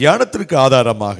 தியானத்திற்கு ஆதாரமாக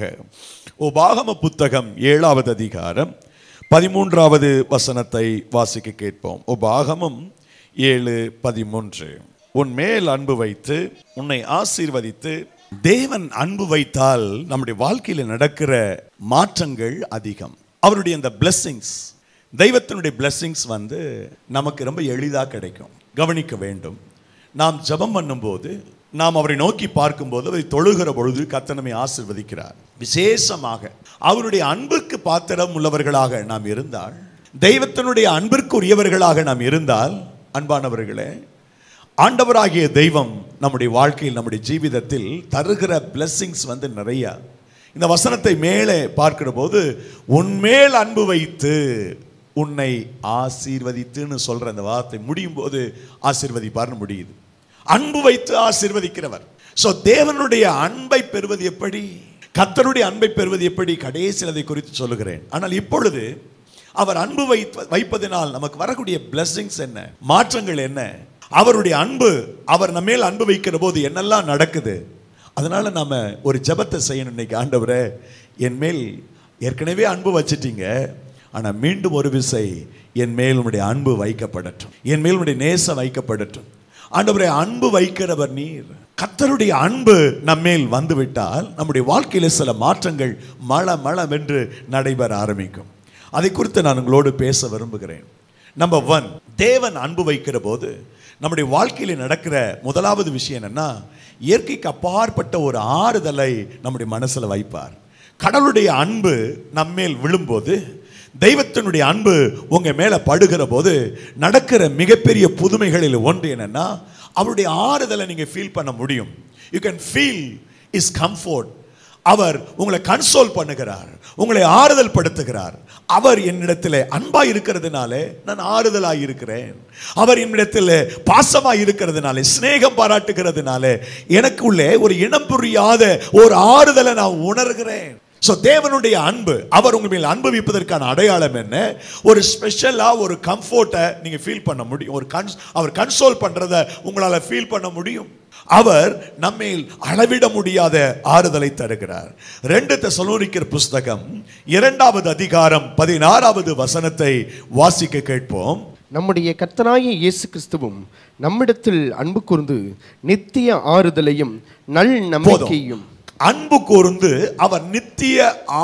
உபாகம புத்தகம் ஏழாவது அதிகாரம் பதிமூன்றாவது வசனத்தை வாசிக்க கேட்போம் உபாகமம் ஏழு பதிமூன்று உன் மேல் அன்பு வைத்து உன்னை ஆசீர்வதித்து தேவன் அன்பு வைத்தால் நம்முடைய வாழ்க்கையில் நடக்கிற மாற்றங்கள் அதிகம் அவருடைய அந்த blessings தெய்வத்தினுடைய blessings வந்து நமக்கு ரொம்ப எளிதாக கிடைக்கும் கவனிக்க வேண்டும் நாம் ஜெபம் பண்ணும்போது நாம் அவரை நோக்கி பார்க்கும்போது அவரை தொழுகிற பொழுது கர்த்தர் நம்மை ஆசிர்வதிக்கிறார் விசேஷமாக அவருடைய அன்புக்கு பாத்திரம் உள்ளவர்களாக நாம் இருந்தால் தெய்வத்தினுடைய அன்பிற்கு உரியவர்களாக நாம் இருந்தால் அன்பானவர்களே ஆண்டவராகிய தெய்வம் நம்முடைய வாழ்க்கையில் நம்முடைய ஜீவிதத்தில் தருகிற blessings வந்து நிறைய இந்த வசனத்தை மேலே பார்க்கிற போது உன்மேல் அன்பு வைத்து உன்னை ஆசீர்வதித்துன்னு சொல்ற அந்த வார்த்தை முடியும் போது ஆசீர்வதிப்பார்னு முடியுது அன்பு வைத்து ஆசீர்வதிக்கிறவர் சோ தேவனுடைய அன்பை பெறுவது எப்படி கர்த்தருடைய அன்பை பெறுவது எப்படி கடைசியில் அதை குறித்து சொல்லுகிறேன் ஆனால் இப்பொழுது அவர் அன்பு வைத்து வைப்பதினால் நமக்கு வரக்கூடிய blessings என்ன மாற்றங்கள் என்ன அவருடைய அன்பு அவர் நம்ம மேல் அன்பு வைக்கிற போது என்னெல்லாம் நடக்குது அதனால நாம ஒரு ஜெபத்தை செய்யணும் இன்னைக்கு ஆண்டவரே என் மேல் ஏற்கனவே அன்பு வச்சிட்டீங்க ஆனா மீண்டும் ஒரு விசை என் மேல் உம்முடைய அன்பு வைக்கப்படட்டும் என் மேல் உம்முடைய நேசம் வைக்கப்படட்டும் ஆண்டவரே அன்பு வைக்கிறவர் நீர் கர்த்தருடைய அன்பு நம்மேல் வந்துவிட்டால் நம்முடைய வாழ்க்கையில சில மாற்றங்கள் மழ மளவென்று நடைபெற ஆரம்பிக்கும் அதை குறித்து நான் உங்களோடு பேச விரும்புகிறேன் நம்பர் ஒன் தேவன் அன்பு வைக்கிற போது நம்முடைய வாழ்க்கையில் நடக்கிற முதலாவது விஷயம் என்னன்னா இயற்கைக்கு அப்பாற்பட்ட ஒரு ஆறுதலை நம்முடைய மனசுல வைப்பார் கடவுளுடைய அன்பு நம்மேல் விழும்போது தெய்வத்தினுடைய அன்பு உங்க மேல படுகிற போது நடக்கிற மிகப்பெரிய புதுமைகளில் ஒன்று என்னன்னா அவருடைய ஆறுதலை நீங்க ஃபீல் பண்ண முடியும் you can feel is comfort அவர் உங்களை கன்சோல் பண்ணுகிறார் உங்களை ஆறுதல் படுத்துகிறார் அவர் என்னிடத்தில் அன்பாய் இருக்கிறதுனாலே நான் ஆறுதலாய் இருக்கிறேன் அவர் என்னிடத்தில் பாசமாய் இருக்கிறதுனாலே சிநேகம் பாராட்டுகிறதுனாலே எனக்கு உள்ளே ஒரு இனம் புரியாத ஒரு ஆறுதலை நான் உணர்கிறேன் ஸோ தேவனுடைய அன்பு அவர் உங்க மேல் அனுபவிப்பதற்கான அடையாளம் என்ன ஒரு ஸ்பெஷலா ஒரு கம்ஃபோர்ட்டை நீங்க ஃபீல் பண்ண முடியும் ஒரு கன்ஸ் அவர் கன்சோல் பண்றத உங்களால ஃபீல் பண்ண முடியும் அவர் நம்மேல் அளவிட முடியாத ஆறுதலை தருகிறார் ரெண்டு தெசலோனிக்கர் புஸ்தகம் இரண்டாவது அதிகாரம் பதினாறாவது வசனத்தை வாசிக்க கேட்போம் நம்முடைய கர்த்தனாகிய இயேசு கிறிஸ்துவும் நம்மிடத்தில் அன்பு கூர்ந்து நித்திய ஆறுதலையும் நல் நம்பிக்கையும் அன்பு கூர்ந்து அவர் நித்திய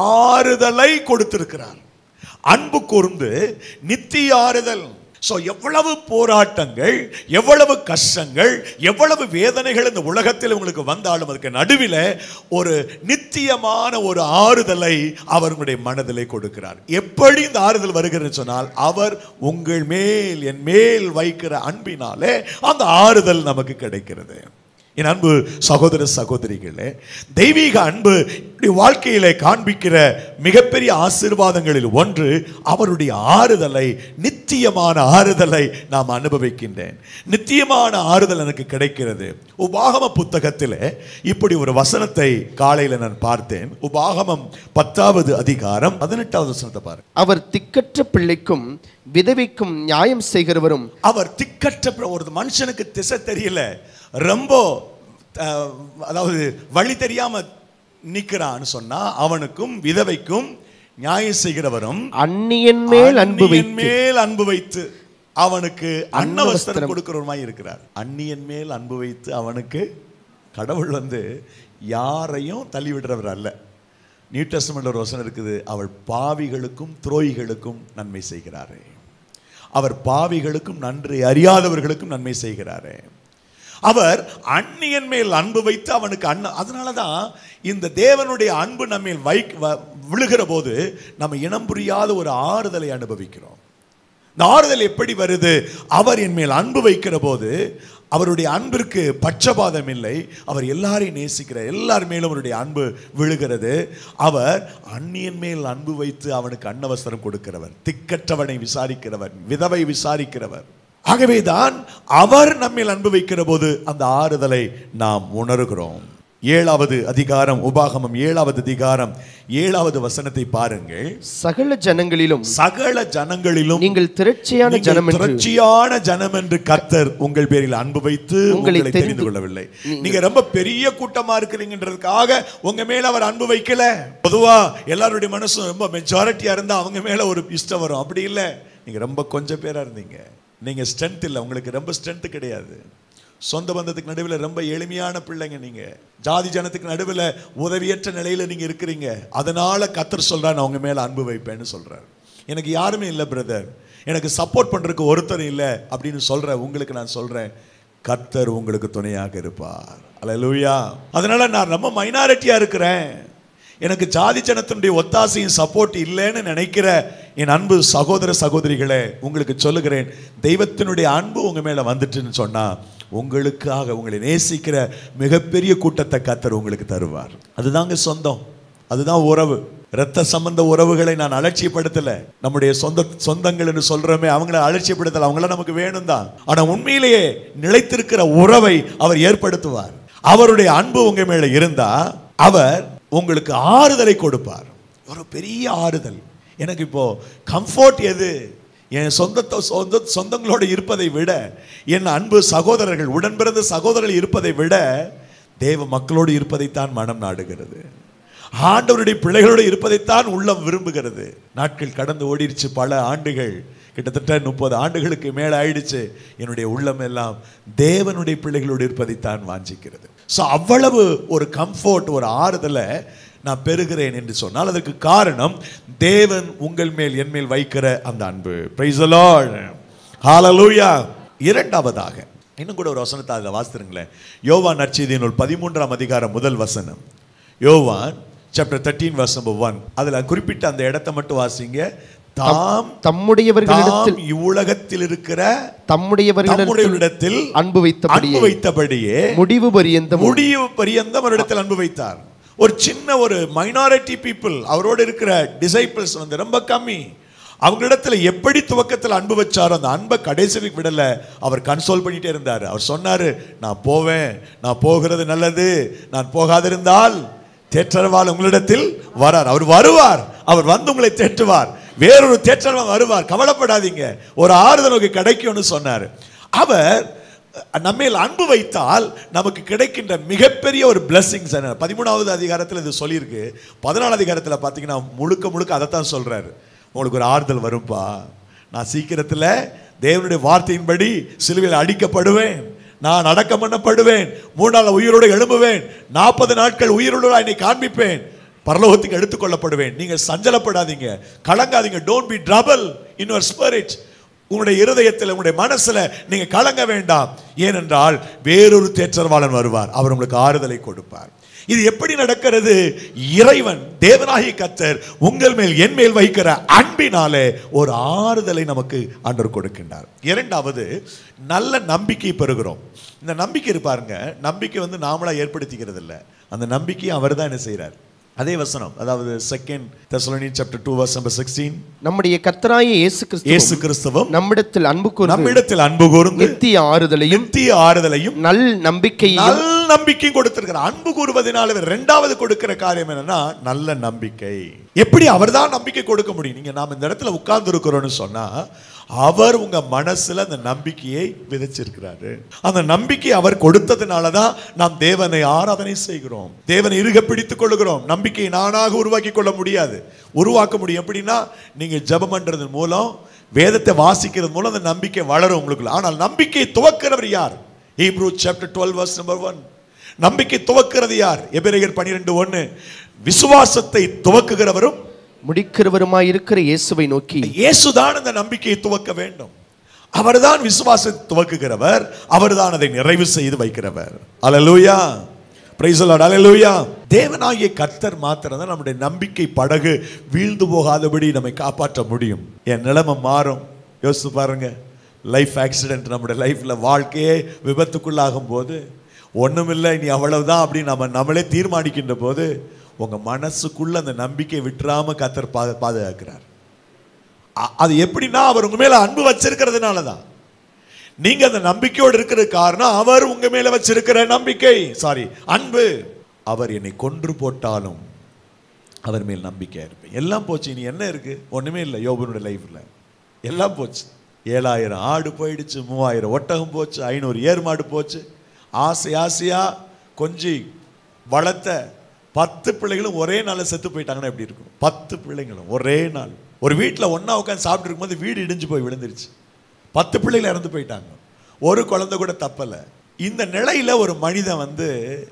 ஆறுதலை கொடுத்திருக்கிறார் அன்பு கூர்ந்து நித்திய ஆறுதல் சோ எவ்வளவு போராட்டங்கள் எவ்வளவு கஷ்டங்கள் எவ்வளவு வேதனைகள் இந்த உலகத்தில் உங்களுக்கு வந்தாலும் அதுக்கு நடுவில் ஒரு நித்தியமான ஒரு ஆறுதலை அவர் உங்களுடைய மனதிலே கொடுக்கிறார் எப்படி இந்த ஆறுதல் வருகிறது சொன்னால் அவர் உங்கள் மேல் என் மேல் வைக்கிற அன்பினாலே அந்த ஆறுதல் நமக்கு கிடைக்கிறது என் அன்பு சகோதர சகோதரிகளே தெய்வீக அன்பு இப்படி வாழ்க்கையிலே காண்பிக்கிற மிகப்பெரிய ஆசீர்வாதங்களில் ஒன்று அவருடைய ஆறுதலை நித்தியமான ஆறுதலை நாம் அனுபவிக்கின்றேன் நித்தியமான ஆறுதல் எனக்கு கிடைக்கிறது உபாகம புத்தகத்திலே இப்படி ஒரு வசனத்தை காலையில் நான் பார்த்தேன் உபாகமம் பத்தாவது அதிகாரம் பதினெட்டாவது வசனத்தை பாருங்க அவர் திக்கற்ற பிள்ளைக்கும் விதவைக்கும் நியாயம் செய்கிறவரும் அவர் திக்கற்ற பிர- ஒரு மனுஷனுக்கு திசை தெரியல ரொம்ப அஹ், அதாவது வழி தெரியாம நிக்கிறான்னு சொன்னா அவனுக்கும் விதவைக்கும் நியாயம் செய்கிறவரும் அந்நியன் மேல் அன்பு அந்நியன் வைத்து மேல் அன்பு வைத்து அவனுக்கு அன்னவஸ்திரம் அன்னவஸ்திரம். கொடுக்கிறவருமாய் இருக்கிறார் அந்நியன் மேல் அன்பு வைத்து அவனுக்கு கடவுள் வந்து யாரையும் தள்ளி விடுறவர் அல்ல நியூ டெஸ்டமெண்ட்ல ஒரு வசனம் இருக்குது அவள் பாவிகளுக்கும் துரோகிகளுக்கும் நன்மை செய்கிறாரே அவர் பாவிகளுக்கும் நன்றி அறியாதவர்களுக்கும் நன்மை செய்கிறாரே அவர் அந்நியன் மேல் அன்பு வைத்து அவனுக்கு அண்ண அதனால தான் இந்த தேவனுடைய அன்பு நம்மேல் வை வ- விழுகிற போது நம்ம இனம் புரியாத ஒரு ஆறுதலை அனுபவிக்கிறோம் இந்த ஆறுதல் எப்படி வருது அவர் என் மேல் அன்பு வைக்கிற போது அவருடைய அன்பிற்கு பட்சபாதம் இல்லை அவர் எல்லாரையும் நேசிக்கிறார் எல்லார் மேலும் அவருடைய அன்பு விழுகிறது அவர் அந்நியன் மேல் அன்பு வைத்து அவனுக்கு அன்னவஸ்திரம் கொடுக்கிறவர் திக்கற்றவனை விசாரிக்கிறவர் விதவை விசாரிக்கிறவர் ஆகவேதான் அவர் நம்மேல் அன்பு வைக்கிற போது அந்த ஆறுதலை நாம் உணர்கிறோம் ஏழாவது அதிகாரம் உபாகமம் ஏழாவது அதிகாரம் ஏழாவது வசனத்தை பாருங்கள் சகல ஜனங்களிலும் சகல ஜனங்களிலும் நீங்கள் திரட்சியான நீங்கள் ஜனம் என்று திரட்சியான ஜனம் என்று கர்த்தர் உங்கள் பேரில் அன்பு வைத்து உங்களை உங்களை தெரிந்து தெரிந்து கொள்ளவில்லை நீங்க ரொம்ப பெரிய கூட்டமா இருக்கிறீங்கன்றதுக்காக உங்க மேல அவர் அன்பு வைக்கல பொதுவா எல்லாருடைய மனசும் ரொம்ப மெஜாரிட்டியா இருந்தா அவங்க மேல ஒரு இஷ்டம் வரும் அப்படி இல்ல நீங்க ரொம்ப கொஞ்சம் பேரா இருந்தீங்க நீங்க ஸ்ட்ரென்த் இல்ல உங்களுக்கு ரொம்ப ஸ்ட்ரென்த் கிடையாது சொந்த பந்தத்துக்கு நடுவில் ரொம்ப எளிமையான பிள்ளைங்க நீங்க ஜாதி ஜனத்துக்கு நடுவில் உதவியற்ற நிலையில நீங்க இருக்கிறீங்க அதனால கத்தர் சொல்றார் நான் உங்க மேல அன்பு வைப்பேன்னு சொல்றாரு எனக்கு யாருமே இல்லை பிரதர் எனக்கு சப்போர்ட் பண்றதுக்கு ஒருத்தர் இல்லை அப்படின்னு சொல்ற உங்களுக்கு நான் சொல்றேன் கர்த்தர் உங்களுக்கு துணையாக இருப்பார் அல்லேலூயா அதனால நான் ரொம்ப மைனாரிட்டியா இருக்கிறேன் எனக்கு ஜாதி ஜனத்தினுடைய ஒத்தாசையும் சப்போர்ட் இல்லைன்னு நினைக்கிற என் அன்பு சகோதர சகோதரிகளே உங்களுக்கு சொல்லுகிறேன் தெய்வத்தினுடைய அன்பு உங்க மேல வந்துட்டுன்னு சொன்னா உங்களுக்காக உங்களை நேசிக்கிற மிகப்பெரிய கூட்டத்தை கத்தர் உங்களுக்கு தருவார் அதுதாங்க சொந்தம் அதுதான் உறவு இரத்த சம்பந்த உறவுகளை நான் அலட்சியப்படுத்தல நம்முடைய சொந்த சொந்தங்கள் என்று சொல்றோமே அவங்கள அலட்சியப்படுத்தல அவங்கள நமக்கு வேணும் தான் ஆனா உண்மையிலேயே நிலைத்திருக்கிற உறவை அவர் ஏற்படுத்துவார் அவருடைய அன்பு உங்க மேல இருந்தா அவர் உங்களுக்கு ஆறுதலை கொடுப்பார் ஒரு பெரிய ஆறுதல் எனக்கு இப்போ கம்ஃபர்ட் எது என் சொந்த சொந்த சொந்தங்களோடு இருப்பதை விட என் அன்பு சகோதரர்கள் உடன்பிறந்த சகோதரர்கள் இருப்பதை விட தேவ மக்களோடு இருப்பதைத்தான் மனம் நாடுகிறது ஆண்டவருடைய பிள்ளைகளோடு இருப்பதைத்தான் உள்ளம் விரும்புகிறது நாட்கள் கடந்து ஓடிடுச்சு பல ஆண்டுகள் கிட்டத்தட்ட முப்பது ஆண்டுகளுக்கு மேல ஆயிடுச்சு என்னுடைய உள்ளம் எல்லாம் தேவனுடைய பிள்ளைகளோடு இருப்பதைத்தான் வாஞ்சிக்கிறது ஸோ அவ்வளவு ஒரு கம்ஃபோர்ட் ஒரு ஆறுதலை நான் பெறுகிறேன் என்று சொன்னால் அதற்கு காரணம் தேவன் உங்கள் மேல் என் மேல் வைக்கிற அந்த அன்பு பிரைஸ் ஹalleluya இரண்டாவதாக இன்னும் கூட ஒரு வசனத்தை அதில் வாசித்துருங்களேன் யோவான் நற்செய்தி நூல் பதிமூன்றாம் அதிகாரம் முதல் வசனம் யோவான் chapter thirteen verse number one அதில் குறிப்பிட்ட அந்த இடத்தை மட்டும் வாசிங்க தாம் தம்முடையவர்களிடத்தில் தாம் இவ்வுலகத்தில் இருக்கிற தம்முடையவர்களிடத்தில் தம்முடையவரிடத்தில் அன்பு வைத்தபடியே அன்பு வைத்தபடியே முடிவு பரியந்தம் முடிவு பரியந்தம் அவரிடத்தில் அன்பு வைத்தார் ஒரு சின்ன ஒரு மைனாரிட்டி பீப்புள் அவரோடு இருக்கிற டிசைபிள்ஸ் வந்து ரொம்ப கம்மி அவங்களிடத்துல எப்படி துவக்கத்தில் அன்பு வச்சாரோ அந்த அன்பை கடைசி வரைக்கும் விடல அவர் கன்சோல் பண்ணிட்டே இருந்தார் அவர் சொன்னாரு நான் போவேன் நான் போகிறது நல்லது நான் போகாதிருந்தால் தேற்றரவால் உங்களிடத்தில் வரார் அவர் வருவார் அவர் வந்து உங்களை தேற்றுவார் வேறொரு தேற்றரவால் வருவார் கவலைப்படாதீங்க ஒரு ஆறுதல் உங்களுக்கு கிடைக்கும்னு சொன்னார் அவர் நம்மேல் அன்பு வைத்தால் நமக்கு கிடைக்கின்ற மிகப்பெரிய ஒரு பிளெஸிங்ஸ் என்ன பதிமூணாவது அதிகாரத்தில் இது சொல்லியிருக்கு பதினாலு அதிகாரத்தில் பார்த்தீங்கன்னா முழுக்க முழுக்க அதைத்தான் சொல்றாரு உங்களுக்கு ஒரு ஆறுதல் வரும்பா நான் சீக்கிரத்தில் தேவனுடைய வார்த்தையின்படி சிலுவையில் அடிக்கப்படுவேன் நான் அடக்கம் பண்ணப்படுவேன் மூணு நாள் உயிரோடு எழும்புவேன் நாற்பது நாட்கள் உயிரோடு என்னை காண்பிப்பேன் பரலோகத்துக்கு எடுத்துக்கொள்ளப்படுவேன் நீங்க சஞ்சலப்படாதீங்க கலங்காதீங்க don't be trouble in your spirit உங்களுடைய இருதயத்தில் உங்களுடைய மனசுல நீங்க கலங்க வேண்டாம் ஏனென்றால் வேறொரு தேற்றரவாளன் வருவார் அவர் உங்களுக்கு ஆறுதலை கொடுப்பார் இது எப்படி நடக்கிறது இறைவன் தேவனாகிய கத்தர் உங்கள் மேல் என் மேல் வைக்கிற அன்பினாலே ஒரு ஆறுதலை நமக்கு ஆண்டவர் கொடுக்கின்றார் இரண்டாவது நல்ல நம்பிக்கை பெறுகிறோம் இந்த நம்பிக்கை இருப்பாருங்க நம்பிக்கை வந்து நாமளா ஏற்படுத்திக்கிறது இல்லை அந்த நம்பிக்கையை அவர் தான் என்ன செய்றார் அதே வசனம் அதாவது second Thessalonian chapter two verse number sixteen நம்முடைய கர்த்தராய இயேசு கிறிஸ்து இயேசு கிறிஸ்துவும் நம்மிடத்தில் அன்பு கூர்ந்து நம்மிடத்தில் அன்பு கூர்ந்து நித்திய ஆறுதலையும் நித்திய ஆறுதலையும் நல் நம்பிக்கையும் நல் நம்பிக்கையும் கொடுத்திருக்கிறார் அன்பு கூறுவதனால இவர் இரண்டாவது கொடுக்கிற காரியம் என்னன்னா நல்ல நம்பிக்கை எப்படி அவர்தான் நம்பிக்கை கொடுக்க முடியும் நீங்க நாம இந்த இடத்துல உட்கார்ந்து இருக்கிறோம்னு சொன்னா அவர் உங்க மனசுல அந்த நம்பிக்கையை விதைச்சிருக்கிறாரு அந்த நம்பிக்கை அவர் கொடுத்ததுனால தான் நாம் தேவனை ஆராதனை செய்கிறோம் தேவனை இறுக பிடித்துக் கொள்கிறோம் நம்பிக்கையை நானாக உருவாக்கி கொள்ள முடியாது உருவாக்க முடியும் எப்படின்னா நீங்க ஜெபம் பண்றதன் மூலம் வேதத்தை வாசிக்கிறது மூலம் அந்த நம்பிக்கை வளரும் உங்களுக்குள்ள ஆனால் நம்பிக்கையை துவக்கிறவர் யார் Hebrew chapter twelve verse number one நம்பிக்கை துவக்கிறது யார் எபிரேயர் பனிரெண்டு ஒன்று விசுவாசத்தை துவக்குகிறவரும் முடிக்கிறவருமாய் இருக்கிற இயேசுவை நோக்கி இயேசுதான் அந்த நம்பிக்கையை துவக்க வேண்டும் அவர்தான் விசுவாசத்தை துவக்குகிறவர் அவர்தான் அதை நிறைவு செய்து வைக்கிறவர் அல்லேலூயா பிரைஸ் லார்ட் அல்லேலூயா தேவனாகிய கர்த்தர் மாத்திரம் தான் நம்முடைய நம்பிக்கை படகு வீழ்ந்து போகாதபடி நம்மை காப்பாற்ற முடியும் என் நிலைமை மாறும் யோசித்து பாருங்க லைஃப் ஆக்சிடென்ட் நம்முடைய லைஃப்ல வாழ்க்கையே விபத்துக்குள்ளாகும் போது ஒண்ணுமில்லை நீ அவ்வளவுதான் அப்படின்னு நம்ம நம்மளே தீர்மானிக்கின்ற போது உங்க மனசுக்குள்ள அந்த நம்பிக்கை விட்டுறாம கத்தர் பா பாதுகாக்கிறார் அ- அது எப்படின்னா அவர் உங்க மேல அன்பு வச்சிருக்கிறதுனால தான் நீங்க அந்த நம்பிக்கையோடு இருக்கிறது காரணம் அவர் உங்க மேல வச்சிருக்கிற நம்பிக்கை சாரி அன்பு அவர் என்னை கொன்று போட்டாலும் அவர் மேல் நம்பிக்கையா இருப்பேன் எல்லாம் போச்சு இனி என்ன இருக்கு ஒண்ணுமே இல்லை யோபனுடைய லைஃப்ல எல்லாம் போச்சு ஏழாயிரம் ஆடு போயிடுச்சு மூவாயிரம் ஒட்டகம் போச்சு ஐநூறு ஏர் மாடு போச்சு ஆசை ஆசையா கொஞ்சி வளர்த்த பத்து பிள்ளைகளும் ஒரே நாள்ல செத்து போயிட்டாங்கன்னா எப்படி இருக்கும் பத்து பிள்ளைங்களும் ஒரே நாள் ஒரு வீட்டில் ஒண்ணா உட்காந்து சாப்பிட்டு இருக்கும்போது வீடு இடிஞ்சு போய் விழுந்துருச்சு பத்து பிள்ளைகள் இறந்து போயிட்டாங்க ஒரு குழந்தை கூட தப்பல இந்த நிலையில ஒரு மனிதன் வந்து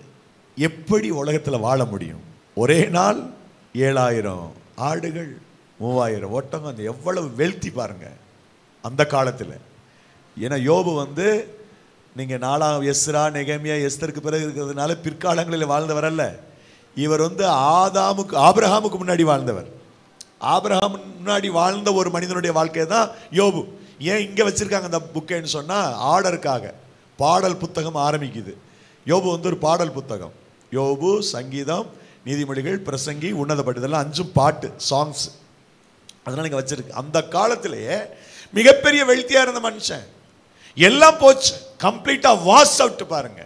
எப்படி உலகத்துல வாழ முடியும் ஒரே நாள் ஏழாயிரம் ஆடுகள் மூவாயிரம் ஒட்டகம் அந்த எவ்வளவு வெல்த்தி பாருங்க அந்த காலத்துல ஏன்னா யோபு வந்து நீங்க நாலாம் எஸ்ரா நெகமியா எஸ்தருக்கு பிறகு இருக்கிறதுனால பிற்காலங்களில் வாழ்ந்தவர் அல்ல இவர் வந்து ஆதாமுக்கு ஆபிரகாமுக்கு முன்னாடி வாழ்ந்தவர் ஆபிரகாம் முன்னாடி வாழ்ந்த ஒரு மனிதனுடைய வாழ்க்கை தான் யோபு ஏன் இங்க வச்சிருக்காங்க அந்த புக்கைன்னு சொன்னா ஆர்டருக்காக பாடல் புத்தகம் ஆரம்பிக்குது யோபு வந்து ஒரு பாடல் புத்தகம் யோபு சங்கீதம் நீதிமொழிகள் பிரசங்கி உன்னதப்பட்டு இதெல்லாம் அஞ்சும் பாட்டு சாங்ஸ் அதனால இங்க வச்சிருக்கு அந்த காலத்திலேயே மிகப்பெரிய வெல்த்தியா இருந்த மனுஷன் எல்லாம் போச்சு கம்ப்ளீட்டா வாஸ் அவுட் பாருங்க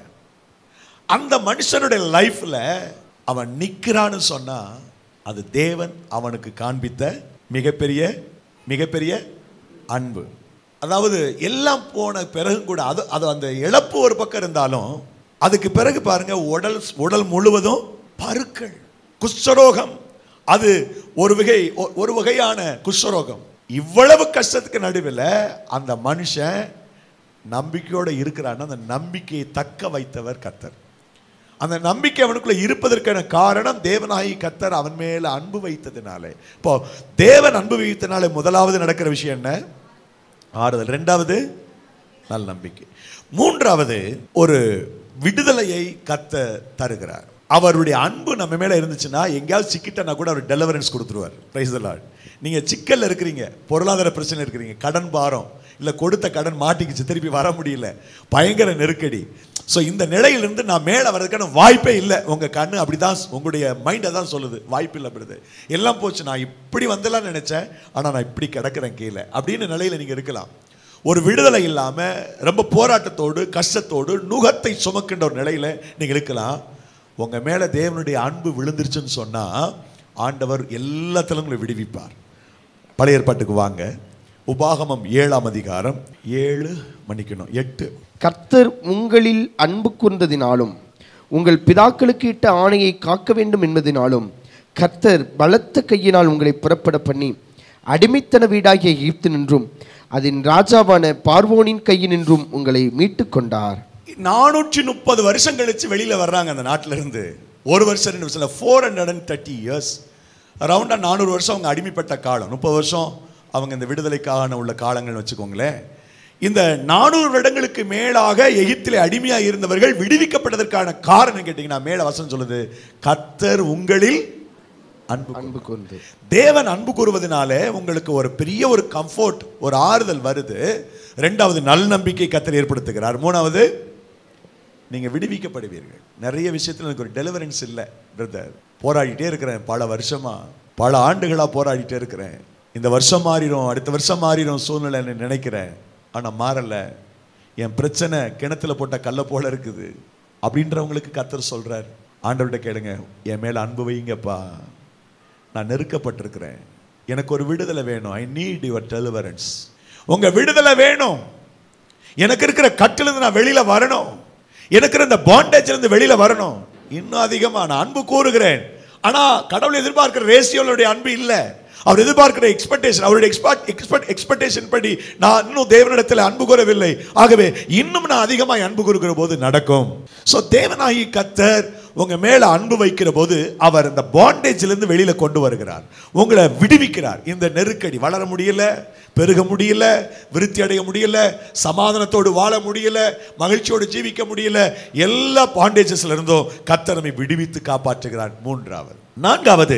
அந்த மனுஷனுடைய லைஃப்ல அவன் நிக்கிறான்னு சொன்னா அது தேவன் அவனுக்கு காண்பித்த மிகப்பெரிய மிகப்பெரிய அன்பு அதாவது எல்லாம் போன பிறகும் கூட அது அது அந்த இழப்பு ஒரு பக்கம் இருந்தாலும் அதுக்கு பிறகு பாருங்க உடல் உடல் முழுவதும் பருக்கள் குஷ்டரோகம் அது ஒரு வகை ஒ- ஒரு வகையான குஷ்டரோகம் இவ்வளவு கஷ்டத்துக்கு நடுவில் அந்த மனுஷன் நம்பிக்கையோட இருக்கிறான்னா அந்த நம்பிக்கையை தக்க வைத்தவர் கர்த்தர் அந்த நம்பிக்கை அவனுக்குள்ள இருப்பதற்கான காரணம் தேவனாகி கர்த்தர் அவன் மேல அன்பு வைத்ததினாலே இப்போ தேவன் அன்பு வைத்தனாலே முதலாவது நடக்கிற விஷயம் என்ன ஆறுதல் ரெண்டாவது நல்ல நம்பிக்கை மூன்றாவது ஒரு விடுதலையை கத்த தருகிறார் அவருடைய அன்பு நம்ம மேல இருந்துச்சுன்னா எங்கேயாவது சிக்கிட்டனா கூட அவர் டெலிவரன்ஸ் கொடுத்துருவார் பிரைஸ் லார்ட் நீங்க சிக்கல்ல இருக்கிறீங்க பொருளாதார பிரச்சனை இருக்கிறீங்க கடன் பாரம் இல்ல கொடுத்த கடன் மாட்டிக்கிச்சு திருப்பி வர முடியல பயங்கர நெருக்கடி ஸோ இந்த நிலையிலிருந்து நான் மேலே வர்றதுக்கான வாய்ப்பே இல்லை உங்க கண்ணு அப்படிதான் உங்களுடைய மைண்டை தான் சொல்லுது வாய்ப்பு இல்லை அப்படிது எல்லாம் போச்சு நான் இப்படி வந்தெல்லாம் நினைச்சேன் ஆனா நான் இப்படி கிடக்கிறேன் கீழே அப்படின்னு நிலையில நீங்க இருக்கலாம் ஒரு விடுதலை இல்லாம ரொம்ப போராட்டத்தோடு கஷ்டத்தோடு நுகத்தை சுமக்கின்ற ஒரு நிலையில நீங்க இருக்கலாம் உங்க மேல தேவனுடைய அன்பு விழுந்துருச்சுன்னு சொன்னா ஆண்டவர் எல்லாத்திலும் உங்களை விடுவிப்பார் பழைய ஏற்பாட்டுக்கு வாங்க உபாகமம் ஏழாம் அதிகாரம் ஏழு மன்னிக்கணும் எட்டு கர்த்தர் உங்களில் அன்பு கூர்ந்ததினாலும் உங்கள் பிதாக்களுக்கு இட்ட ஆணையை காக்க வேண்டும் என்பதினாலும் கர்த்தர் பலத்த கையினால் உங்களை புறப்பட பண்ணி அடிமைத்தன வீடாகிய எகிப்து நின்றும் அதன் ராஜாவான பார்வோனின் கையினின்றும் உங்களை மீட்டுக் கொண்டார் நானூற்றி முப்பது வருஷம் கழிச்சு வெளியில வர்றாங்க அந்த நாட்டில இருந்து ஒரு வருஷம் ரெண்டு வருஷம் four hundred and thirty years அரௌண்டா நானூறு வருஷம் அவங்க அடிமைப்பட்ட காலம் முப்பது வருஷம் அவங்க இந்த விடுதலைக்கான உள்ள காலங்கள்னு வச்சுக்கோங்களேன் இந்த நானூறு வருடங்களுக்கு மேலாக எகிப்திலே அடிமையா இருந்தவர்கள் விடுவிக்கப்பட்டதற்கான காரணம் கேட்டீங்கன்னா மேல வசனம் சொல்லுது கர்த்தர் உங்களில் அன்பு அன்பு கூர்ந்து தேவன் அன்பு கூறுவதனாலே உங்களுக்கு ஒரு பெரிய ஒரு கம்ஃபோர்ட் ஒரு ஆறுதல் வருது ரெண்டாவது நல் நம்பிக்கை கத்தர் ஏற்படுத்துகிறார் மூணாவது நீங்க விடுவிக்கப்படுவீர்கள் நிறைய விஷயத்துல எனக்கு ஒரு டெலிவரன்ஸ் இல்லை பிரதர் போராடிட்டே இருக்கிறேன் பல வருஷமா பல ஆண்டுகளா போராடிட்டே இருக்கிறேன் இந்த வருஷம் மாறிடும் அடுத்த வருஷம் மாறிடும் சூழ்நிலை நினைக்கிறேன் ஆனா மாறல என் பிரச்சனை கிணத்துல போட்ட கல்ல போல இருக்குது அப்படின்றவங்களுக்கு கத்தர் சொல்றார் ஆண்டவர்கிட்ட கேளுங்க என் மேல அன்பு வைங்கப்பா நான் நெருக்கப்பட்டிருக்கிறேன் எனக்கு ஒரு விடுதலை வேணும் ஐ நீட் யுவர் டெலிவரன்ஸ் உங்க விடுதலை வேணும் எனக்கு இருக்கிற கட்டிலிருந்து நான் வெளியில வரணும் எனக்கு இருக்கிற இந்த பாண்டேஜ்ல இருந்து வெளியில வரணும் இன்னும் அதிகமா நான் அன்பு கூறுகிறேன் ஆனா கடவுள் எதிர்பார்க்கிற ரேசியோளுடைய அன்பு இல்ல அவர் எதிர்பார்க்கிற எக்ஸ்பெக்டேஷன் அவருடைய எக்ஸ்பெக்ட் எக்ஸ்பெக்ட் எக்ஸ்பெக்டேஷன் படி நான் இன்னும் தேவனிடத்தில் அன்பு கூறவில்லை ஆகவே இன்னும் நான் அதிகமாய் அன்பு கூறுகிற போது நடக்கும் சோ தேவனாகி கத்தர் உங்க மேல அன்பு வைக்கிற போது அவர் இந்த பாண்டேஜ்ல இருந்து வெளியில கொண்டு வருகிறார் உங்களை விடுவிக்கிறார் இந்த நெருக்கடி வளர முடியல பெருக முடியல விருத்தி அடைய முடியல சமாதானத்தோடு வாழ முடியல மகிழ்ச்சியோடு ஜீவிக்க முடியல எல்லா பாண்டேஜஸ்ல இருந்தும் கத்தர் நம்மை விடுவித்து காப்பாற்றுகிறார் மூன்றாவது நான்காவது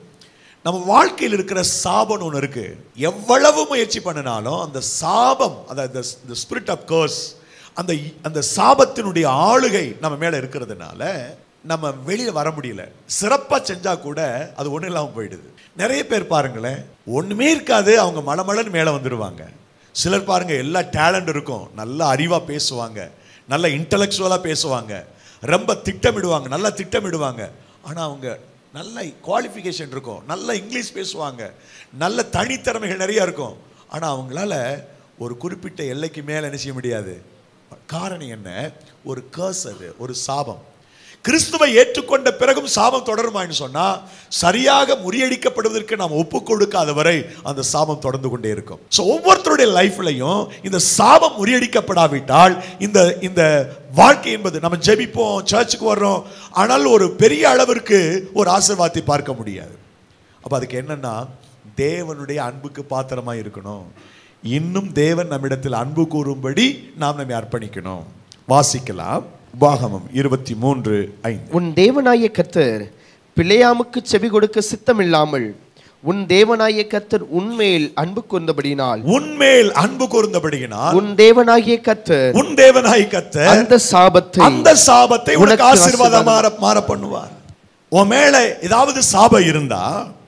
நம்ம வாழ்க்கையில் இருக்கிற சாபம் ஒன்று இருக்கு எவ்வளவு முயற்சி பண்ணினாலும் அந்த சாபம் அந்த ஸ்பிரிட் ஆஃப் கர்ஸ் அந்த அந்த சாபத்தினுடைய ஆளுகை நம்ம மேல இருக்கிறதுனால நம்ம வெளியில வர முடியல சிறப்பா செஞ்சா கூட அது ஒண்ணு இல்லாம போயிடுது நிறைய பேர் பாருங்களேன் ஒண்ணுமே இருக்காது அவங்க மலமலன்னு மேல வந்துருவாங்க சிலர் பாருங்க எல்லா டேலண்ட் இருக்கும் நல்ல அறிவா பேசுவாங்க நல்ல இன்டலெக்சுவலா பேசுவாங்க ரொம்ப திட்டமிடுவாங்க நல்லா திட்டமிடுவாங்க ஆனா அவங்க நல்ல குவாலிஃபிகேஷன் இருக்கும் நல்ல இங்கிலீஷ் பேசுவாங்க நல்ல தனித்திறமைகள் நிறைய இருக்கும் ஆனா அவங்களால ஒரு குறிப்பிட்ட எல்லைக்கு மேல என்ன செய்ய முடியாது காரணம் என்ன ஒரு கர்ஸ் அது ஒரு சாபம் கிறிஸ்துவை ஏற்றுக்கொண்ட பிறகும் சாபம் தொடருமான்னு சொன்னா சரியாக முறியடிக்கப்படுவதற்கு நாம் ஒப்பு கொடுக்காத வரை அந்த சாபம் தொடர்ந்து கொண்டே இருக்கும் ஸோ ஒவ்வொருத்தருடைய லைஃப்லையும் இந்த சாபம் முறியடிக்கப்படாவிட்டால் இந்த இந்த வாழ்க்கை என்பது நம்ம ஜெபிப்போம் சர்ச்சுக்கு வர்றோம் ஆனால் ஒரு பெரிய அளவிற்கு ஒரு ஆசீர்வாதத்தை பார்க்க முடியாது அப்போ அதுக்கு என்னன்னா தேவனுடைய அன்புக்கு பாத்திரமா இருக்கணும் இன்னும் தேவன் நம்மிடத்தில் அன்பு கூறும்படி நாம் நம்மை அர்ப்பணிக்கணும் வாசிக்கலாம் உபாகமம் இருபத்தி மூன்று ஐந்து உன் தேவனாய கர்த்தர் பிள்ளையாமுக்கு செவி கொடுக்க சித்தமில்லாமல் உன் தேவனாய கர்த்தர் உன்மேல் அன்பு கூர்ந்தபடியினால் உன்மேல் அன்பு கூர்ந்தபடியினால் உன் தேவனாகிய கர்த்தர் உன் தேவனாய் கத்த அந்த சாபத்தை அந்த சாபத்தை உனக்கு உனக்கு ஆசீர்வாதம் மாற மாற பண்ணுவார் உன் மேல ஏதாவது சாபம் இருந்தா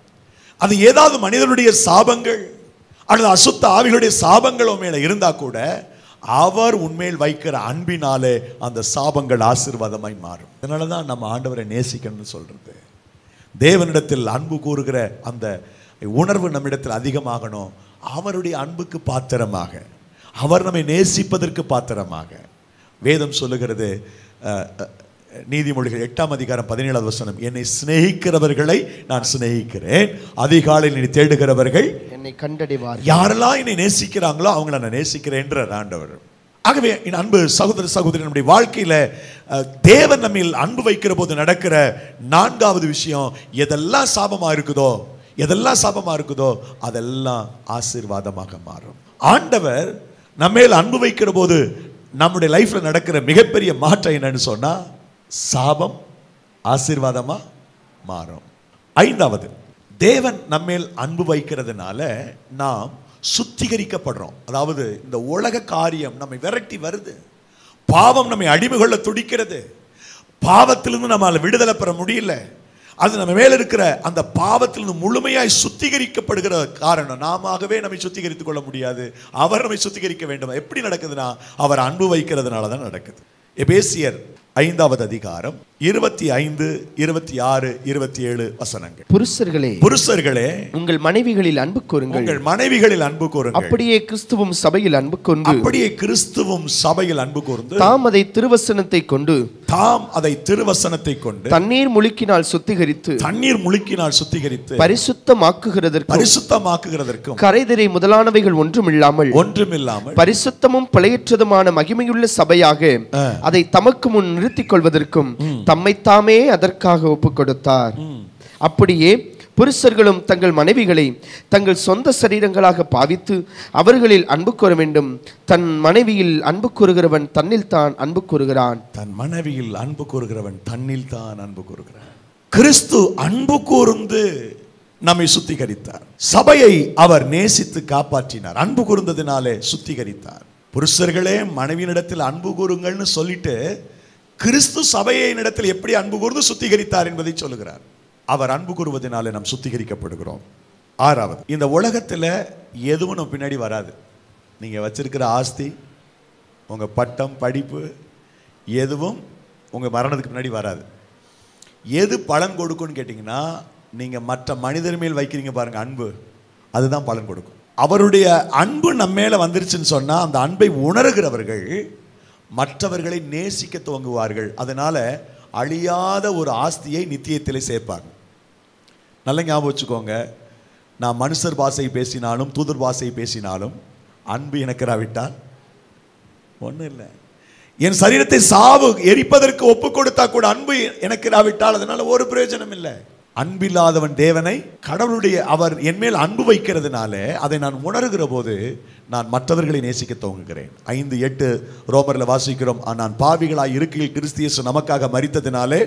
அது ஏதாவது மனிதனுடைய சாபங்கள் அல்லது அசுத்த ஆவிகளுடைய சாபங்கள் உன் மேல இருந்தா கூட அவர் உன்மேல் வைக்கிற அன்பினாலே அந்த சாபங்கள் ஆசீர்வாதமாய் மாறும் அதனால தான் நம்ம ஆண்டவரை நேசிக்கணும்னு சொல்றது தேவனிடத்தில் அன்பு கூறுகிற அந்த உணர்வு நம்மிடத்தில் அதிகமாகணும் அவருடைய அன்புக்கு பாத்திரமாக அவர் நம்மை நேசிப்பதற்கு பாத்திரமாக வேதம் சொல்லுகிறது அஹ், அஹ், நீதிமொழிகள் எட்டாம் அதிகாரம் பதினேழாவது வசனம் என்னை சிநேகிக்கிறவர்களை நான் சிநேகிக்கிறேன் அதிகாலையில் நீ தேடுகிறவர்கள் என்னை கண்டடைவார் யாரெல்லாம் என்னை நேசிக்கிறாங்களோ அவங்கள நான் நேசிக்கிறேன்ற ஆண்டவர் ஆகவே என் அன்பு சகோதர சகோதரி நம்முடைய வாழ்க்கையில அஹ், தேவன் நம்மில் அன்பு வைக்கிற போது நடக்கிற நான்காவது விஷயம் எதெல்லாம் சாபமா இருக்குதோ எதெல்லாம் சாபமா இருக்குதோ அதெல்லாம் ஆசீர்வாதமாக மாறும் ஆண்டவர் நம்மேல் அன்பு வைக்கிற போது நம்முடைய லைஃப்ல நடக்கிற மிகப்பெரிய மாற்றம் என்னன்னு சொன்னா சாபம் ஆசீர்வாதமா மாறும் ஐந்தாவது தேவன் நம்மேல் அன்பு வைக்கிறதுனால நாம் சுத்திகரிக்கப்படுறோம் அதாவது இந்த உலக காரியம் நம்மை விரட்டி வருது பாவம் நம்மை அடிமை கொள்ள துடிக்கிறது பாவத்திலிருந்து நம்மால விடுதலை பெற முடியல அது நம்ம மேல இருக்கிற அந்த பாவத்திலிருந்து முழுமையாய் சுத்திகரிக்கப்படுகிற காரணம் நாமவே நம்மை சுத்திகரித்துக் கொள்ள முடியாது அவர் நம்மை சுத்திகரிக்க வேண்டும் எப்படி நடக்குதுன்னா அவர் அன்பு வைக்கிறதுனால தான் நடக்குது எபேசியர் ஐந்தாவது அதிகாரம் இருபத்தி ஐந்து இருபத்தி ஆறு இருபத்தி ஏழு வசனங்கள் புருஷர்களே புருஷர்களே உங்கள் மனைவிகளில் அன்பு கூறுங்கள் உங்கள் மனைவிகளில் அன்பு கூறுங்கள் அப்படியே கிறிஸ்துவும் சபையில் அன்பு கொண்டு அப்படியே கிறிஸ்துவும் சபையில் அன்பு கூர்ந்து தாம் அதை திருவசனத்தை கொண்டு தாம் அதை திருவசனத்தை கொண்டு தண்ணீர் முழுக்கினால் சுத்திகரித்து தண்ணீர் முழுக்கினால் சுத்திகரித்து பரிசுத்தமாக்குகிறதற்கு பரிசுத்தமாக்குகிறதற்கும் கரைதிரை முதலானவைகள் ஒன்றுமில்லாமல் ஒன்றுமில்லாமல் பரிசுத்தமும் பிழையற்றதுமான மகிமையுள்ள சபையாக அதை தமக்கு முன் நிறுத்திக் கொள்வதற்கும் தம்மைத்தாமே அதற்காக ஒப்புக் கொடுத்தார் அப்படியே புருஷர்களும் தங்கள் மனைவிகளை தங்கள் சொந்த சரீரங்களாக பாவித்து அவர்களில் அன்பு கூற வேண்டும் தன் மனைவியில் அன்பு கூறுகிறவன் தன்னில் தான் அன்பு கூறுகிறான் தன் மனைவியில் அன்பு கூறுகிறவன் தன்னில் தான் அன்பு கூறுகிறான் கிறிஸ்து அன்பு கூர்ந்து நம்மை சுத்திகரித்தார் சபையை அவர் நேசித்து காப்பாற்றினார் அன்பு கூர்ந்ததினாலே சுத்திகரித்தார் புருஷர்களே மனைவியினிடத்தில் அன்பு கூறுங்கள்னு சொல்லிட்டு கிறிஸ்து சபையினிடத்தில் எப்படி அன்பு கூர்ந்து சுத்திகரித்தார் என்பதை சொல்லுகிறார் அவர் அன்பு கூறுவதனாலே நாம் சுத்திகரிக்கப்படுகிறோம் ஆறாவது இந்த உலகத்துல எதுவும் நம்ம பின்னாடி வராது நீங்க வச்சிருக்கிற ஆஸ்தி உங்க பட்டம் படிப்பு எதுவும் உங்க மரணத்துக்கு பின்னாடி வராது எது பலன் கொடுக்கும்னு கேட்டிங்கன்னா நீங்க மற்ற மனிதர் மேல் வைக்கிறீங்க பாருங்க அன்பு அதுதான் பலன் கொடுக்கும் அவருடைய அன்பு நம்ம மேல வந்துருச்சுன்னு சொன்னா அந்த அன்பை உணர்கிறவர்கள் மற்றவர்களை நேசிக்க துவங்குவார்கள் அதனால அழியாத ஒரு ஆஸ்தியை நித்தியத்திலே சேர்ப்பாங்க நல்ல ஞாபகம் வச்சுக்கோங்க நான் மனுஷர் பாஷை பேசினாலும் தூதர் பாஷை பேசினாலும் அன்பு எனக்கிறாவிட்டால் ஒன்றும் இல்லை என் சரீரத்தை சாவு எரிப்பதற்கு ஒப்பு கொடுத்தா கூட அன்பு எனக்கு இராவிட்டால் அதனால ஒரு பிரயோஜனம் இல்லை அன்பில்லாதவன் தேவனை கடவுளுடைய அவர் என் மேல் அன்பு வைக்கிறதுனால அதை நான் உணர்கிற போது நான் மற்றவர்களை நேசிக்க துவங்குகிறேன் ஐந்து எட்டு ரோமர்ல வாசிக்கிறோம் "ஆ, நான் பாவிகளாய் இருக்கையில் கிறிஸ்தியசு நமக்காக மரித்ததினாலே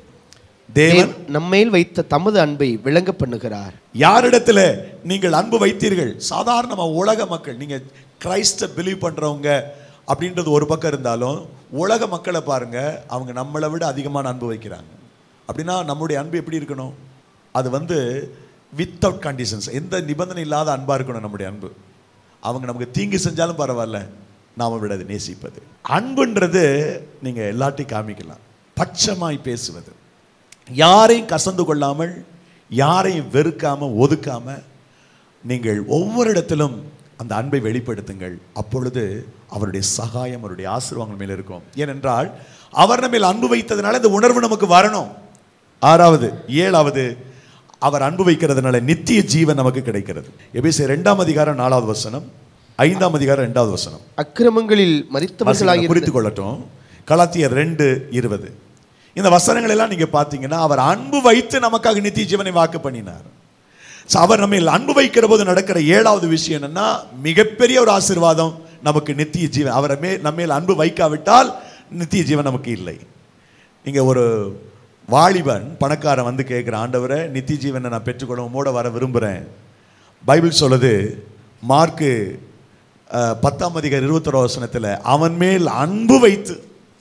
தேவன் நம்மேல் வைத்த தமது அன்பை விளங்க பண்ணுகிறார் யாரிடத்துல நீங்கள் அன்பு வைத்தீர்கள் சாதாரணமா உலக மக்கள் நீங்க கிரைஸ்ட பிலீவ் பண்றவங்க அப்படின்றது ஒரு பக்கம் இருந்தாலும் உலக மக்களை பாருங்க அவங்க நம்மளை விட அதிகமான அன்பு வைக்கிறாங்க அப்படின்னா நம்முடைய அன்பு எப்படி இருக்கணும் அது வந்து வித்தவுட் கண்டிஷன்ஸ் எந்த நிபந்தனை இல்லாத அன்பா இருக்கணும் நம்முடைய அன்பு அவங்க நமக்கு தீங்கு செஞ்சாலும் பரவாயில்ல நாம விட அதை நேசிப்பது அன்புன்றது நீங்க எல்லாத்தையும் காமிக்கலாம் பட்சமாய் பேசுவது யாரையும் கசந்து கொள்ளாமல் யாரையும் வெறுக்காம ஒதுக்காம நீங்கள் ஒவ்வொரு இடத்திலும் அந்த அன்பை வெளிப்படுத்துங்கள் அப்பொழுது அவருடைய சகாயம் அவருடைய ஆசீர்வாதங்கள் மேல் இருக்கும் ஏனென்றால் அவர் நம்ம மேல் அன்பு வைத்ததுனால இந்த உணர்வு நமக்கு வரணும் ஆறாவது ஏழாவது அவர் அன்பு வைக்கிறதுனால நித்திய ஜீவன் நமக்கு கிடைக்கிறது எபிசே ரெண்டாம் அதிகாரம் நாலாவது வசனம் ஐந்தாம் அதிகாரம் ரெண்டாவது வசனம் அக்கிரமங்களில் மறித்தவர்களாக குறித்து கொள்ளட்டும் கலாத்தியர் ரெண்டு இருபது இந்த வசனங்கள் எல்லாம் நீங்க பார்த்தீங்கன்னா அவர் அன்பு வைத்து நமக்காக நித்திய ஜீவனை வாக்கு பண்ணினார் So, அவர் நம்ம அன்பு வைக்கிற போது நடக்கிற ஏழாவது விஷயம் என்னன்னா மிகப்பெரிய ஒரு ஆசீர்வாதம் நமக்கு நித்திய ஜீவன் அவரை மே நம்ம மேல் அன்பு வைக்காவிட்டால் நித்திய ஜீவன் நமக்கு இல்லை இங்க ஒரு வாலிபன் பணக்காரன் வந்து கேட்குற ஆண்டவரை நித்திய ஜீவனை நான் பெற்றுக்கொள்ள உம்மோட வர விரும்புகிறேன் பைபிள் சொல்லுது மார்க்கு அஹ், பத்தாம் அதிகார இருபத்தொரு வசனத்தில் அவன் மேல் அன்பு வைத்து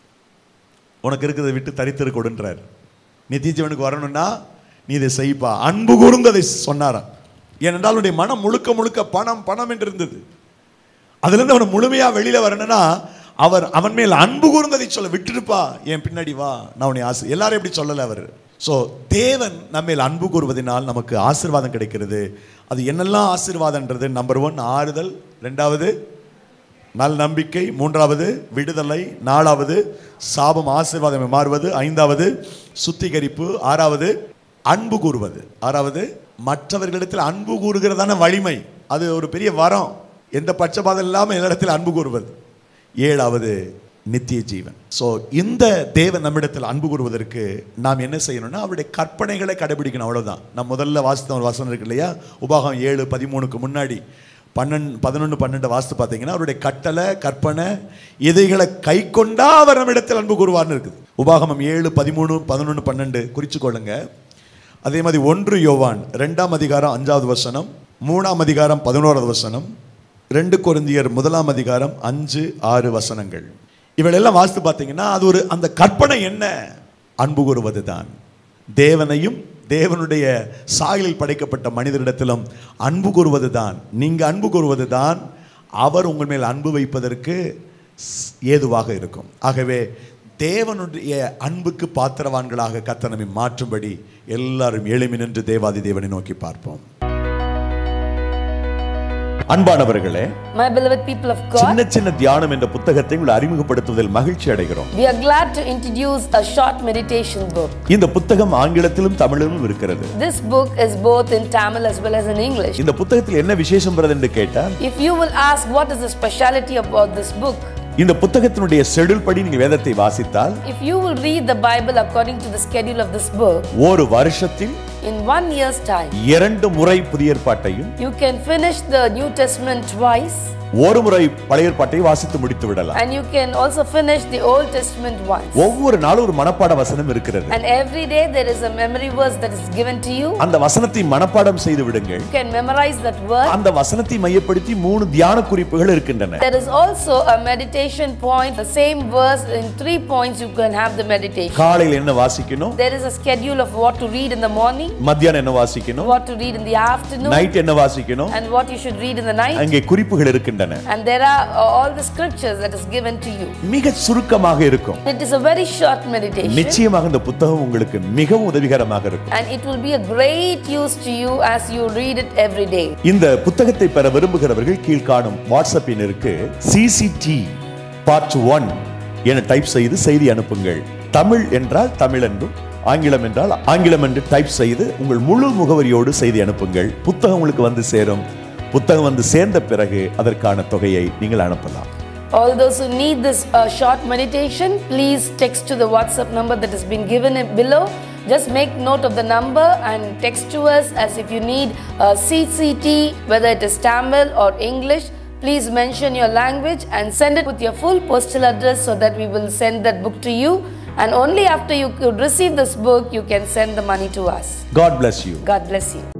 உனக்கு இருக்கிறதை விட்டு தரித்திரு கொடுன்றார் நித்திய ஜீவனுக்கு வரணும்னா நீ இதை செய்ப்பா அன்பு கூர்ந்து அதை சொன்னாராம் ஏனென்றால் அவனுடைய மனம் முழுக்க முழுக்க பணம் பணம் என்று இருந்தது அதுலேருந்து அவனை முழுமையாக வெளியில் வரணும்னா அவர் அவன் மேல் அன்பு கூர்ந்ததை சொல்ல விட்டுருப்பா என் பின்னாடி வா நான் உன்னை ஆசை எல்லாரும் எப்படி சொல்லலை அவர் ஸோ தேவன் நம்ம மேல் அன்பு கூறுவதனால் நமக்கு ஆசீர்வாதம் கிடைக்கிறது அது என்னெல்லாம் ஆசீர்வாதம்ன்றது நம்பர் ஒன் ஆறுதல் ரெண்டாவது நல் நம்பிக்கை மூன்றாவது விடுதலை நாலாவது சாபம் ஆசீர்வாதம் மாறுவது ஐந்தாவது சுத்திகரிப்பு ஆறாவது அன்பு கூறுவது ஆறாவது மற்றவர்களிடத்தில் அன்பு கூறுகிறதான வலிமை அது ஒரு பெரிய வரம் எந்த பட்சபாதம் இல்லாமல் எல்லா அன்பு கூறுவது ஏழாவது நித்திய ஜீவன் ஸோ இந்த தேவன் நம்மிடத்தில் அன்பு கூறுவதற்கு நாம் என்ன செய்யணும்னா அவருடைய கற்பனைகளை கடைபிடிக்கணும் அவ்வளவுதான் நான் முதல்ல வாசித்த ஒரு வசனம் இருக்கு இல்லையா உபாகம் ஏழு பதிமூணுக்கு முன்னாடி பன்னெண்டு பதினொன்று பன்னெண்டு வாஸ்து பார்த்தீங்கன்னா அவருடைய கட்டளை கற்பனை இதைகளை கை கொண்டா அவர் நம்மிடத்தில் அன்பு கூறுவார்னு இருக்குது உபாகமம் ஏழு பதிமூணு பதினொன்று பன்னெண்டு குறிச்சு கொள்ளுங்க அதே மாதிரி ஒன்று யோவான் ரெண்டாம் அதிகாரம் அஞ்சாவது வசனம் மூணாம் அதிகாரம் பதினோராவது வசனம் ரெண்டு கொரிந்தியர் முதலாம் அதிகாரம் அஞ்சு ஆறு வசனங்கள் இவையெல்லாம் வாஸ்து பார்த்தீங்கன்னா அது ஒரு அந்த கற்பனை என்ன அன்பு கூறுவது தான் தேவனையும் தேவனுடைய சாயலில் படைக்கப்பட்ட மனிதரிடத்திலும் அன்பு கூறுவது தான் நீங்க அன்பு கூறுவது தான் அவர் உங்கள் மேல் அன்பு வைப்பதற்கு ஸ்- ஏதுவாக இருக்கும் ஆகவே தேவனுடைய அன்புக்கு பாத்திரவான்களாக கர்த்தர் நம்மை மாற்றும்படி எல்லாரும் எளிமை நின்று தேவாதி தேவனை நோக்கி பார்ப்போம் அன்பானவர்களே My beloved people of God, சின்ன சின்ன தியானம் என்ற புத்தகத்தை உங்களை அறிமுகப்படுத்துவதில் மகிழ்ச்சி அடைகிறோம் we are glad to introduce a short meditation book. இந்த புத்தகம் ஆங்கிலத்திலும் தமிழிலும் இருக்கிறது This book is both in Tamil as well as in English. இந்த புத்தகத்தில் என்ன விசேஷம் வருது என்று கேட்டால் If you will ask what is the speciality about this book, இந்த புத்தகத்தினுடைய ஷெட்யூல் படி நீங்க வேதத்தை வாசித்தால் if you will read the Bible according to the schedule of this book, ஒரு வருஷத்தில் in one year's time, இரண்டு முறை புதிய ஏற்பாட்டையும் you can finish the New Testament twice ஒரு முறை பழைய ஏற்பாட்டை வாசித்து முடித்து விடலாம் and you can also finish the Old Testament once. ஒவ்வொரு நாளும் ஒரு மனப்பாட வசனம் இருக்கிறது And every day there is a memory verse that is given to you. அந்த வசனத்தை மனப்பாடம் செய்து விடுங்கள் You can memorize that word. அந்த வசனத்தை மையப்படுத்தி மூணு தியான குறிப்புகள் இருக்கின்றன There is also a meditation point, the same verse in three points you can have the meditation. காலையில் என்ன வாசிக்கணும் There is a schedule of what to read in the morning, மத்தியானம் என்ன வாசிக்கணும் what to read in the afternoon, night என்ன வாசிக்கணும் and what you should read in the night. அங்கே குறிப்புகள் இருக்கின்றன And there are uh, all the scriptures that is given to you. மிக சுருக்கமாக இருக்கும் It is a very short meditation நிச்சயமாக இந்த புத்தகம் உங்களுக்கு மிகவும் உதவிகரமாக இருக்கும் and it will be a great use to you as you read it every day. இந்த புத்தகத்தை பெற விரும்புகிறவர்கள் கீழ்காணும் வாட்ஸ்அப் எண்ணிற்கு சிசிடி பார்ட் ஒன் என டைப் செய்து செய்தி அனுப்புங்கள் தமிழ் என்றால் தமிழ் என்றும் ஆங்கிலம் என்றால் ஆங்கிலம் என்று டைப் செய்து உங்கள் முழு முகவரியோடு செய்தி அனுப்புங்கள் புத்தகம் உங்களுக்கு வந்து சேரும் புத்தகம் வந்து சேர்ந்த பிறகு அதற்கான தொகையை நீங்கள் அனுப்பலாம் All those who need this uh, short meditation, please text to the WhatsApp number that has been given it below. Just make note of the number and text to us as if you need uh, CCT, whether it is Tamil or English. Please mention your language and send it with your full postal address so that we will send that book to you. And only after you could receive this book, you can send the money to us. God bless you God bless you.